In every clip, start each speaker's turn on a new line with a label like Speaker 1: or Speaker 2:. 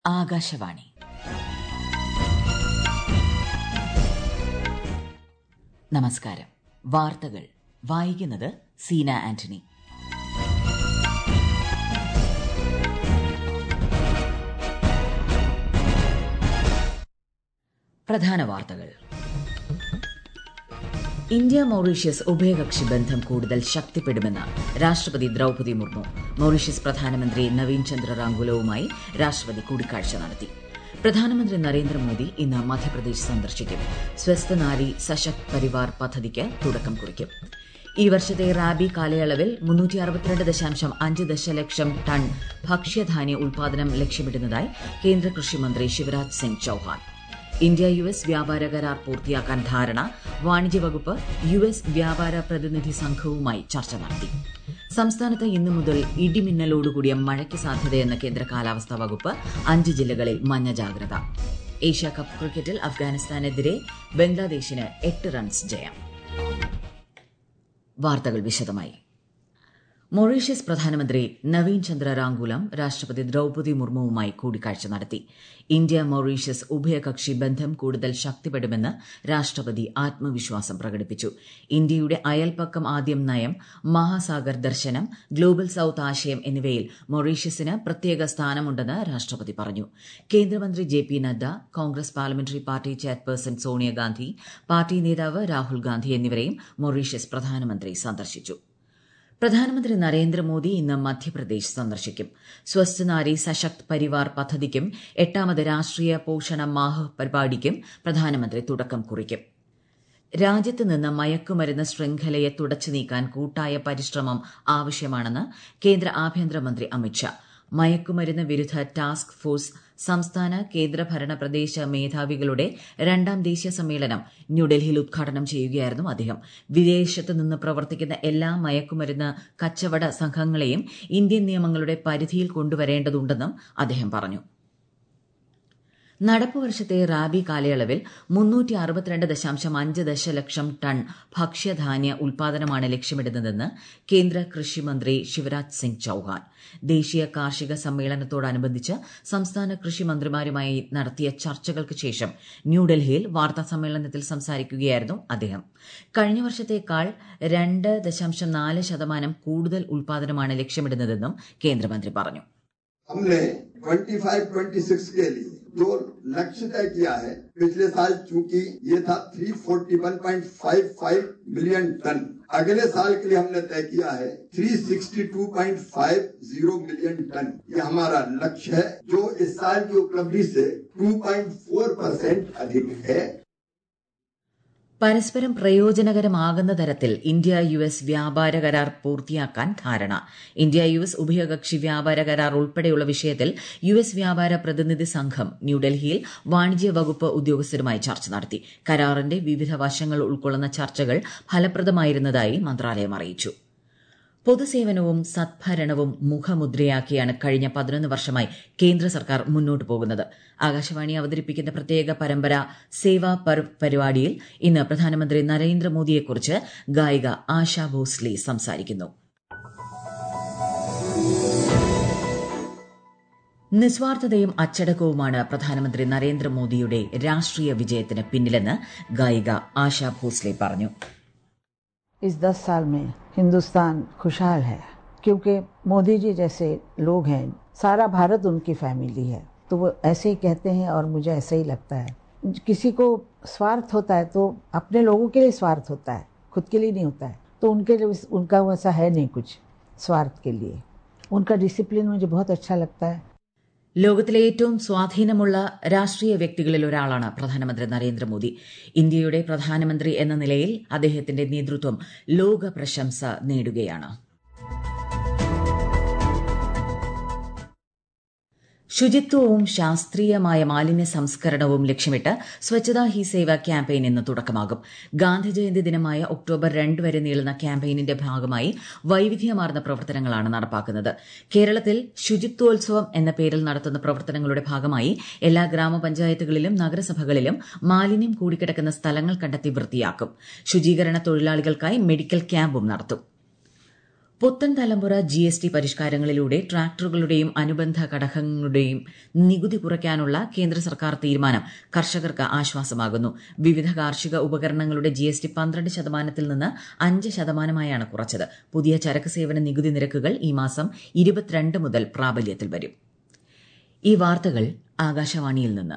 Speaker 1: ആകാശവാണി നമസ്കാരം വാർത്തകൾ വായിക്കുന്നത് സീന ആന്റണി പ്രധാന വാർത്തകൾ ഇന്ത്യ മൌറീഷ്യസ് ഉഭയകക്ഷി ബന്ധം കൂടുതൽ ശക്തിപ്പെടുമെന്ന് രാഷ്ട്രപതി ദ്രൌപതി മുർമു മൌറീഷ്യസ് പ്രധാനമന്ത്രി നവീൻ ചന്ദ്ര റാങ്കുലവുമായി രാഷ്ട്രപതി കൂടിക്കാഴ്ച നടത്തി പ്രധാനമന്ത്രി നരേന്ദ്രമോദി ഇന്ന് മധ്യപ്രദേശ് സന്ദർശിക്കും സ്വസ്ഥ നാരി സശക്ത് പരിവാർ പദ്ധതിക്ക് തുടക്കം കുറിക്കും ഈ വർഷത്തെ റാബി കാലയളവിൽ മുന്നൂറ്റി അറുപത്തിരണ്ട് ദശാംശം അഞ്ച് ദശലക്ഷം ടൺ ഭക്ഷ്യധാന്യ ഉൽപാദനം ലക്ഷ്യമിടുന്നതായി കേന്ദ്ര കൃഷിമന്ത്രി Shivraj Singh Chouhan India U S വ്യാപാര കരാർ പൂർത്തിയാക്കാൻ ധാരണ വാണിജ്യ വകുപ്പ് യു എസ് വ്യാപാര പ്രതിനിധി സംഘവുമായി ചർച്ച നടത്തി സംസ്ഥാനത്ത് ഇന്നു മുതൽ ഇടിമിന്നലോടുകൂടിയ മഴയ്ക്ക് സാധ്യതയെന്ന് കേന്ദ്ര കാലാവസ്ഥാ വകുപ്പ് അഞ്ച് ജില്ലകളിൽ മഞ്ഞ ജാഗ്രത ഏഷ്യ കപ്പ് ക്രിക്കറ്റിൽ അഫ്ഗാനിസ്ഥാനെതിരെ ബംഗ്ലാദേശിന് എട്ട് റൺസ് ജയം വാർത്തകൾ വിശദമായി മൊറീഷ്യസ് പ്രധാനമന്ത്രി നവീൻ ചന്ദ്ര റാങ്കുലം രാഷ്ട്രപതി ദ്രൌപതി മുർമുവുമായി കൂടിക്കാഴ്ച നടത്തി ഇന്ത്യ മൊറീഷ്യസ് ഉഭയകക്ഷി ബന്ധം കൂടുതൽ ശക്തിപ്പെടുമെന്ന് രാഷ്ട്രപതി ആത്മവിശ്വാസം പ്രകടിപ്പിച്ചു ഇന്ത്യയുടെ അയൽപക്കം ആദ്യം നയം മഹാസാഗർ ദർശനം ഗ്ലോബൽ സൌത്ത് ആശയം എന്നിവയിൽ മൊറീഷ്യസിന് പ്രത്യേക സ്ഥാനമുണ്ടെന്ന് രാഷ്ട്രപതി പറഞ്ഞു കേന്ദ്രമന്ത്രി J P Nadda Congress parliamentary party chairperson Sonia Gandhi party നേതാവ് രാഹുൽ ഗാന്ധി എന്നിവരെയും മൊറീഷ്യസ് പ്രധാനമന്ത്രി സന്ദർശിച്ചു പ്രധാനമന്ത്രി നരേന്ദ്രമോദി ഇന്ന് മധ്യപ്രദേശ് സന്ദർശിക്കും സ്വസ്ഥ നാരി സശക്ത് പരിവാർ പദ്ധതിക്കും എട്ടാമത് രാഷ്ട്രീയ പോഷണ മാഹ് പരിപാടിക്കും പ്രധാനമന്ത്രി തുടക്കം കുറിക്കും രാജ്യത്ത് നിന്ന് മയക്കുമരുന്ന് ശൃംഖലയെ തുടച്ചു നീക്കാൻ കൂട്ടായ പരിശ്രമം ആവശ്യമാണെന്ന് കേന്ദ്ര ആഭ്യന്തരമന്ത്രി അമിത്ഷാ മയക്കുമരുന്ന് വിരുദ്ധ ടാസ്ക് ഫോഴ്സ് സംസ്ഥാന കേന്ദ്രഭരണ പ്രദേശ മേധാവികളുടെ രണ്ടാം ദേശീയ സമ്മേളനം ന്യൂഡൽഹിയിൽ ഉദ്ഘാടനം ചെയ്യുകയായിരുന്നു അദ്ദേഹം വിദേശത്ത് നിന്ന് പ്രവർത്തിക്കുന്ന എല്ലാ മയക്കുമരുന്ന് കച്ചവട സംഘങ്ങളെയും ഇന്ത്യൻ നിയമങ്ങളുടെ പരിധിയിൽ കൊണ്ടുവരേണ്ടതുണ്ടെന്നും അദ്ദേഹം പറഞ്ഞു നടപ്പ് വർഷത്തെ റാബി കാലയളവിൽ മുന്നൂറ്റി അറുപത്തിരണ്ട് ദശാംശം അഞ്ച് ദശലക്ഷം ടൺ ഭക്ഷ്യധാന്യ ഉൽപാദനമാണ് ലക്ഷ്യമിടുന്നതെന്ന് കേന്ദ്ര കൃഷിമന്ത്രി ശിവരാജ് സിംഗ് ചൌഹാൻ ദേശീയ കാർഷിക സമ്മേളനത്തോടനുബന്ധിച്ച് സംസ്ഥാന കൃഷിമന്ത്രിമാരുമായി നടത്തിയ ചർച്ചകൾക്ക് ശേഷം ന്യൂഡൽഹിയിൽ വാർത്താ സമ്മേളനത്തിൽ സംസാരിക്കുകയായിരുന്നു അദ്ദേഹം കഴിഞ്ഞ വർഷത്തേക്കാൾ രണ്ട് ദശാംശം നാല് ശതമാനം കൂടുതൽ ഉൽപാദനമാണ് ലക്ഷ്യമിടുന്നതെന്നും കേന്ദ്രമന്ത്രി പറഞ്ഞു
Speaker 2: हमने 25-26 के लिए जो लक्ष्य तय किया है पिछले साल चूंकि ये था 341.55 मिलियन टन अगले साल के लिए हमने तय किया है 362.50 मिलियन टन ये हमारा लक्ष्य है जो इस साल की उपलब्धि से 2.4 परसेंट अधिक है
Speaker 1: പരസ്പരം പ്രയോജനകരമാകുന്ന തരത്തിൽ ഇന്ത്യ യു എസ് വ്യാപാര കരാർ പൂർത്തിയാക്കാൻ ധാരണ ഇന്ത്യ യു എസ് ഉഭയകക്ഷി വ്യാപാര കരാർ ഉൾപ്പെടെയുള്ള വിഷയത്തിൽ യു എസ് വ്യാപാര പ്രതിനിധി സംഘം ന്യൂഡൽഹിയിൽ വാണിജ്യ വകുപ്പ് ഉദ്യോഗസ്ഥരുമായി ചർച്ച നടത്തി കരാറിന്റെ വിവിധ വശങ്ങൾ ഉൾക്കൊള്ളുന്ന ചർച്ചകൾ ഫലപ്രദമായിരുന്നതായി മന്ത്രാലയം അറിയിച്ചു പൊതുസേവനവും സദ്ഭരണവും മുഖമുദ്രയാക്കിയാണ് കഴിഞ്ഞ പതിനൊന്ന് വർഷമായി കേന്ദ്ര സർക്കാർ മുന്നോട്ട് പോകുന്നത് ആകാശവാണി അവതരിപ്പിക്കുന്ന പ്രത്യേക പരമ്പര സേവാ പർവ് പരിപാടിയിൽ ഇന്ന് പ്രധാനമന്ത്രി നരേന്ദ്രമോദിയെക്കുറിച്ച് ഗായിക ആശാ ഭോസ്ലെ സംസാരിക്കുന്നു നിസ്വാർത്ഥതയും അച്ചടക്കവുമാണ് പ്രധാനമന്ത്രി നരേന്ദ്രമോദിയുടെ രാഷ്ട്രീയ വിജയത്തിന് പിന്നിലെന്ന് ഗായിക ആശാ ഭോസ്ലെ പറഞ്ഞു
Speaker 3: इस दस साल में हिंदुस्तान खुशहाल है क्योंकि मोदी जी जैसे लोग हैं सारा भारत उनकी फैमिली है तो वो ऐसे ही कहते हैं और मुझे ऐसा ही लगता है किसी को स्वार्थ होता है तो अपने लोगों के लिए स्वार्थ होता है खुद के लिए नहीं होता है तो उनके लिए उनका वैसा है नहीं कुछ स्वार्थ के लिए उनका डिसिप्लिन मुझे बहुत अच्छा लगता है
Speaker 1: ലോകത്തിലെ ഏറ്റവും സ്വാധീനമുള്ള രാഷ്ട്രീയ വ്യക്തികളിൽ ഒരാളാണ് പ്രധാനമന്ത്രി നരേന്ദ്രമോദി ഇന്ത്യയുടെ പ്രധാനമന്ത്രി എന്ന നിലയിൽ അദ്ദേഹത്തിന്റെ നേതൃത്വം ലോക പ്രശംസ നേടുകയാണ് ശുചിത്വവും ശാസ്ത്രീയമായ മാലിന്യ സംസ്കരണവും ലക്ഷ്യമിട്ട് സ്വച്ഛതാ ഹി സേവ ക്യാമ്പയിൻ ഇന്ന് തുടക്കമാകും ഗാന്ധി ജയന്തി ദിനമായ ഒക്ടോബർ രണ്ട് വരെ നീളുന്ന ക്യാമ്പയിനിന്റെ ഭാഗമായി വൈവിധ്യമാർന്ന പ്രവർത്തനങ്ങളാണ് നടപ്പാക്കുന്നത് കേരളത്തിൽ ശുചിത്വോത്സവം എന്ന പേരിൽ നടത്തുന്ന പ്രവർത്തനങ്ങളുടെ ഭാഗമായി എല്ലാ ഗ്രാമപഞ്ചായത്തുകളിലും നഗരസഭകളിലും മാലിന്യം കൂടിക്കിടക്കുന്ന സ്ഥലങ്ങൾ കണ്ടെത്തി വൃത്തിയാക്കും ശുചീകരണ തൊഴിലാളികൾക്കായി മെഡിക്കൽ ക്യാമ്പും നടത്തും പുത്തൻ തലമുറ ജി എസ് ടി പരിഷ്കാരങ്ങളിലൂടെ ട്രാക്ടറുകളുടെയും അനുബന്ധ ഘടകങ്ങളുടെയും നികുതി കുറയ്ക്കാനുള്ള കേന്ദ്ര സർക്കാർ തീരുമാനം കർഷകർക്ക് ആശ്വാസമാകുന്നു വിവിധ കാർഷിക ഉപകരണങ്ങളുടെ ജി എസ് ടി പന്ത്രണ്ട് ശതമാനത്തിൽ നിന്ന് അഞ്ച് ശതമാനമായാണ് കുറച്ചത് പുതിയ ചരക്ക് സേവന നികുതി നിരക്കുകൾ ഈ മാസം ഇരുപത്തിരണ്ട് മുതൽ പ്രാബല്യത്തിൽ വരും ഈ വാർത്തകൾ ആകാശവാണിയിൽ നിന്ന്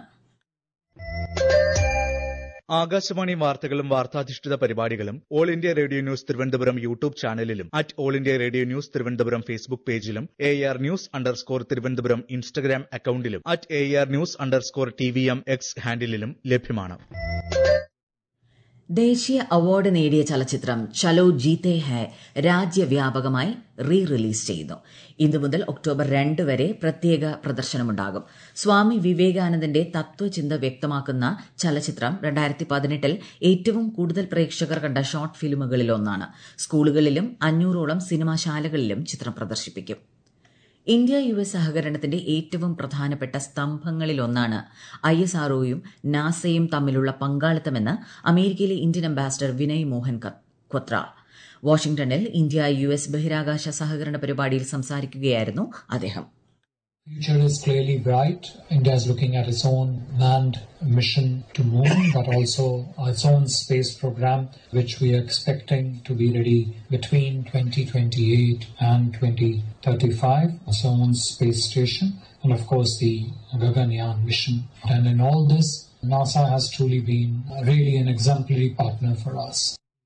Speaker 4: ആകാശവാണി വാർത്തകളും വാർത്താധിഷ്ഠിത പരിപാടികളും All India Radio news Thiruvananthapuram YouTube ചാനലിലും at All India Radio news Thiruvananthapuram Facebook പേജിലും A R news underscore Thiruvananthapuram Instagram അക്കൌണ്ടിലും at A R news underscore T V M X ഹാൻഡിലും ലഭ്യമാണ്
Speaker 1: ദേശീയ അവാർഡ് നേടിയ ചലച്ചിത്രം ചലോ ജീത്തെ ഹെ രാജ്യവ്യാപകമായി റീ റിലീസ് ചെയ്യുന്നു ഇന്നു മുതൽ ഒക്ടോബർ രണ്ട് വരെ പ്രത്യേക പ്രദർശനമുണ്ടാകും സ്വാമി വിവേകാനന്ദന്റെ തത്വചിന്ത വ്യക്തമാക്കുന്ന ചലച്ചിത്രം രണ്ടായിരത്തി പതിനെട്ടിൽ ഏറ്റവും കൂടുതൽ പ്രേക്ഷകർ കണ്ട ഷോർട്ട് ഫിലിമുകളിലൊന്നാണ് സ്കൂളുകളിലും അഞ്ഞൂറോളം സിനിമാശാലകളിലും ചിത്രം പ്രദർശിപ്പിക്കും ഇന്ത്യ യു എസ് സഹകരണത്തിന്റെ ഏറ്റവും പ്രധാനപ്പെട്ട സ്തംഭങ്ങളിലൊന്നാണ് ഐ എസ് ആർഒയും നാസയും തമ്മിലുള്ള പങ്കാളിത്തമെന്ന് അമേരിക്കയിലെ ഇന്ത്യൻ അംബാസിഡർ വിനയ് മോഹൻ ക്വത്ര വാഷിംഗ്ടണിൽ ഇന്ത്യ യു എസ് ബഹിരാകാശ സഹകരണ പരിപാടിയിൽ സംസാരിക്കുകയായിരുന്നു അദ്ദേഹം
Speaker 5: future is clearly bright. India is looking at its own manned mission to moon, but also its own space program, which we are expecting to be ready between 2028 and 2035. Its own space station, and of course the Gaganyaan mission. And in all this, NASA has truly been really an exemplary partner for us.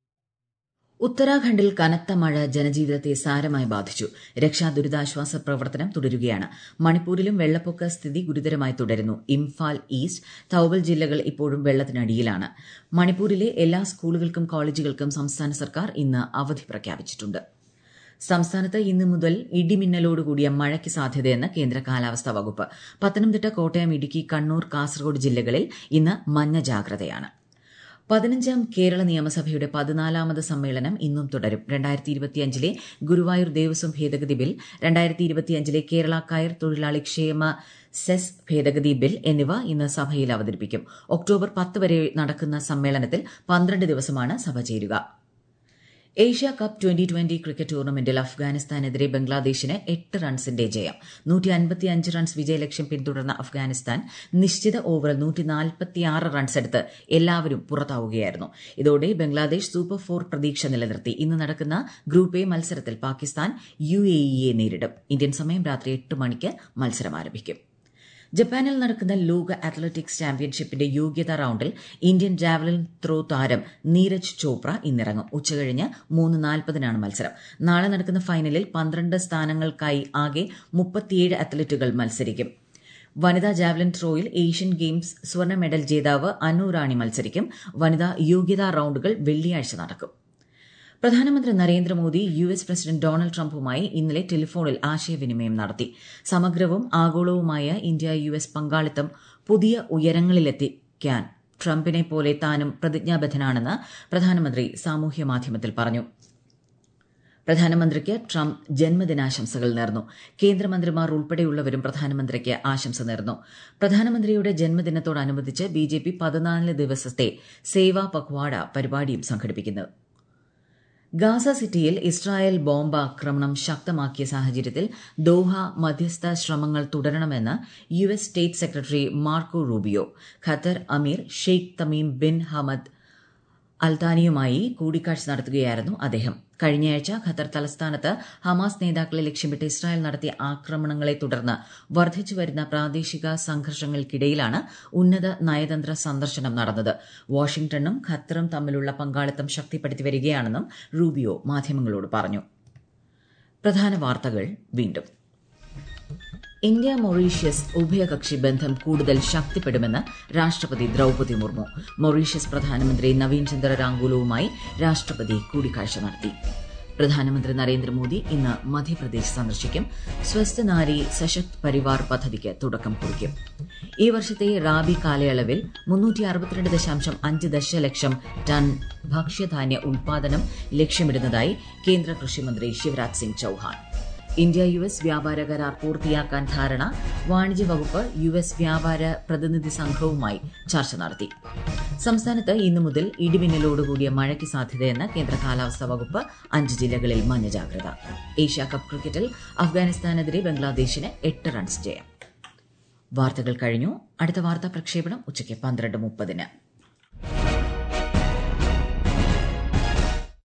Speaker 1: ഉത്തരാഖണ്ഡിൽ കനത്ത മഴ ജനജീവിതത്തെ സാരമായി ബാധിച്ചു രക്ഷാ ദുരിതാശ്വാസ പ്രവർത്തനം തുടരുകയാണ് മണിപ്പൂരിലും വെള്ളപ്പൊക്ക സ്ഥിതി ഗുരുതരമായി തുടരുന്നു ഇംഫാൽ ഈസ്റ്റ് തൌബൽ ജില്ലകൾ ഇപ്പോഴും വെള്ളത്തിനടിയിലാണ് മണിപ്പൂരിലെ എല്ലാ സ്കൂളുകൾക്കും കോളേജുകൾക്കും സംസ്ഥാന സർക്കാർ ഇന്ന് അവധി പ്രഖ്യാപിച്ചിട്ടുണ്ട് സംസ്ഥാനത്ത് ഇന്നു മുതൽ ഇടിമിന്നലോടുകൂടിയ മഴയ്ക്ക് സാധ്യതയെന്ന് കേന്ദ്ര കാലാവസ്ഥാ വകുപ്പ് പത്തനംതിട്ട കോട്ടയം ഇടുക്കി കണ്ണൂർ കാസർഗോഡ് ജില്ലകളിൽ ഇന്ന് മഞ്ഞ ജാഗ്രതയാണ് പതിനഞ്ചാം കേരള നിയമസഭയുടെ പതിനാലാമത് സമ്മേളനം ഇന്നും തുടരും രണ്ടായിരത്തി ഇരുപത്തിയഞ്ചിലെ ഗുരുവായൂർ ദേവസ്വം ഭേദഗതി ബിൽ രണ്ടായിരത്തി ഇരുപത്തിയഞ്ചിലെ കേരള കയർ തൊഴിലാളി ക്ഷേമ സെസ് ഭേദഗതി ബിൽ എന്നിവ ഇന്ന് സഭയിൽ അവതരിപ്പിക്കും ഒക്ടോബർ പത്ത് വരെ നടക്കുന്ന സമ്മേളനത്തിൽ പന്ത്രണ്ട് ദിവസമാണ് സഭ ചേരുക Asia Cup twenty twenty cricket ടൂർണമെന്റിൽ അഫ്ഗാനിസ്ഥാനെതിരെ ബംഗ്ലാദേശിന് എട്ട് റൺസിന്റെ ജയം നൂറ്റി അൻപത്തിയഞ്ച് റൺസ് വിജയലക്ഷ്യം പിന്തുടർന്ന അഫ്ഗാനിസ്ഥാൻ നിശ്ചിത ഓവറിൽ നൂറ്റി നാൽപ്പത്തിയാറ് റൺസ് എടുത്ത് എല്ലാവരും പുറത്താവുകയായിരുന്നു ഇതോടെ ബംഗ്ലാദേശ് സൂപ്പർ ഫോർ പ്രതീക്ഷ നിലനിർത്തി ഇന്ന് നടക്കുന്ന ഗ്രൂപ്പ് എ മത്സരത്തിൽ പാകിസ്ഥാൻ യു എ ഇയെ നേരിടും ഇന്ത്യൻ സമയം രാത്രി എട്ട് മണിക്ക് മത്സരം ആരംഭിക്കും ജപ്പാനിൽ നടക്കുന്ന ലോക അത്ലറ്റിക്സ് ചാമ്പ്യൻഷിപ്പിന്റെ യോഗ്യതാ റൌണ്ടിൽ ഇന്ത്യൻ ജാവലിൻ ത്രോ താരം നീരജ് ചോപ്ര ഇന്നിറങ്ങും ഉച്ചകഴിഞ്ഞ് മൂന്ന് നാൽപ്പതിനാണ് മത്സരം നാളെ നടക്കുന്ന ഫൈനലിൽ പന്ത്രണ്ട് സ്ഥാനങ്ങൾക്കായി ആകെ മുപ്പത്തിയേഴ് അത്ലറ്റുകൾ മത്സരിക്കും വനിതാ ജാവലിൻ ത്രോയിൽ ഏഷ്യൻ ഗെയിംസ് സ്വർണ്ണ മെഡൽ ജേതാവ് അനു റാണി മത്സരിക്കും വനിതാ യോഗ്യതാ റൌണ്ടുകൾ വെള്ളിയാഴ്ച നടക്കും പ്രധാനമന്ത്രി Narendra Modi U S president Donald ട്രംപുമായി ഇന്നലെ ടെലിഫോണിൽ ആശയവിനിമയം നടത്തി സമഗ്രവും ആഗോളവുമായ ഇന്ത്യ യു എസ് പങ്കാളിത്തം പുതിയ ഉയരങ്ങളിലെത്തിക്കാൻ ട്രംപിനെ പോലെ താനും പ്രതിജ്ഞാബദ്ധനാണെന്ന് പ്രധാനമന്ത്രി സാമൂഹ്യ മാധ്യമത്തിൽ പറഞ്ഞു പ്രധാനമന്ത്രിക്ക് ട്രംപ് ജന്മദിനാശംസകൾ നേർന്നു കേന്ദ്രമന്ത്രിമാർ ഉൾപ്പെടെയുള്ളവരും പ്രധാനമന്ത്രിക്ക് ആശംസ നേർന്നു പ്രധാനമന്ത്രിയുടെ ജന്മദിനത്തോടനുബന്ധിച്ച് ബിജെപി പതിനാല് ദിവസത്തെ സേവാ പഖ്വാഡ പരിപാടിയും സംഘടിപ്പിക്കുന്നു ഗാസ സിറ്റിയിൽ ഇസ്രായേൽ ബോംബാക്രമണം ശക്തമാക്കിയ സാഹചര്യത്തിൽ ദോഹ മധ്യസ്ഥ ശ്രമങ്ങൾ തുടരണമെന്ന് U S state secretary Marco Rubio Qatar അമീർ ഷെയ്ഖ് തമീം ബിൻ ഹമദ് അൽത്താനിയുമായി കൂടിക്കാഴ്ച നടത്തുകയായിരുന്നു അദ്ദേഹം കഴിഞ്ഞയാഴ്ച ഖത്തർ തലസ്ഥാനത്ത് ഹമാസ് നേതാക്കളെ ലക്ഷ്യമിട്ട് ഇസ്രായേൽ നടത്തിയ ആക്രമണങ്ങളെ തുടർന്ന് വർദ്ധിച്ചുവരുന്ന പ്രാദേശിക സംഘർഷങ്ങൾക്കിടയിലാണ് ഉന്നത നയതന്ത്ര സന്ദർശനം നടന്നത് വാഷിംഗ്ടണും ഖത്തറും തമ്മിലുള്ള പങ്കാളിത്തം ശക്തിപ്പെടുത്തി വരികയാണെന്നും റൂബിയോ മാധ്യമങ്ങളോട് പറഞ്ഞു പ്രധാന വാർത്തകൾ വീണ്ടും ഇന്ത്യ മൊറീഷ്യസ് ഉഭയകക്ഷി ബന്ധം കൂടുതൽ ശക്തിപ്പെടുമെന്ന് രാഷ്ട്രപതി ദ്രൌപതി മുർമു മൊറീഷ്യസ് പ്രധാനമന്ത്രി നവീൻ ചന്ദ്ര രാങ്കുലുവുമായി രാഷ്ട്രപതി കൂടിക്കാഴ്ച നടത്തി പ്രധാനമന്ത്രി നരേന്ദ്രമോദി ഇന്ന് മധ്യപ്രദേശ് സന്ദർശിക്കും സ്വസ്ഥ നാരി സശക്ത് പരിവാർ പദ്ധതിക്ക് തുടക്കം കുറിക്കും ഈ വർഷത്തെ റാബി കാലയളവിൽ മുന്നൂറ്റി അറുപത്തിരണ്ട് ദശാംശം അഞ്ച് ദശലക്ഷം ടൺ ഭക്ഷ്യധാന്യ ഉൽപാദനം ലക്ഷ്യമിടുന്നതായി കേന്ദ്ര കൃഷിമന്ത്രി Shivraj Singh Chouhan India U S വ്യാപാര കരാർ പൂർത്തിയാക്കാൻ ധാരണ വാണിജ്യ വകുപ്പ് യു എസ് വ്യാപാര പ്രതിനിധി സംഘവുമായി ചർച്ച നടത്തി സംസ്ഥാനത്ത് ഇന്നു മുതൽ ഇടിമിന്നലോടുകൂടിയ മഴയ്ക്ക് സാധ്യതയെന്ന് കേന്ദ്ര കാലാവസ്ഥാ വകുപ്പ് അഞ്ച് ജില്ലകളിൽ മഞ്ഞ ജാഗ്രത ഏഷ്യ കപ്പ് ക്രിക്കറ്റിൽ അഫ്ഗാനിസ്ഥാനെതിരെ ബംഗ്ലാദേശിന് എട്ട് റൺസ് ജയം വാർത്തകൾ കഴിഞ്ഞു അടുത്ത വാർത്താ പ്രക്ഷേപണം ഉച്ചയ്ക്ക് പന്ത്രണ്ട് മുപ്പതിന്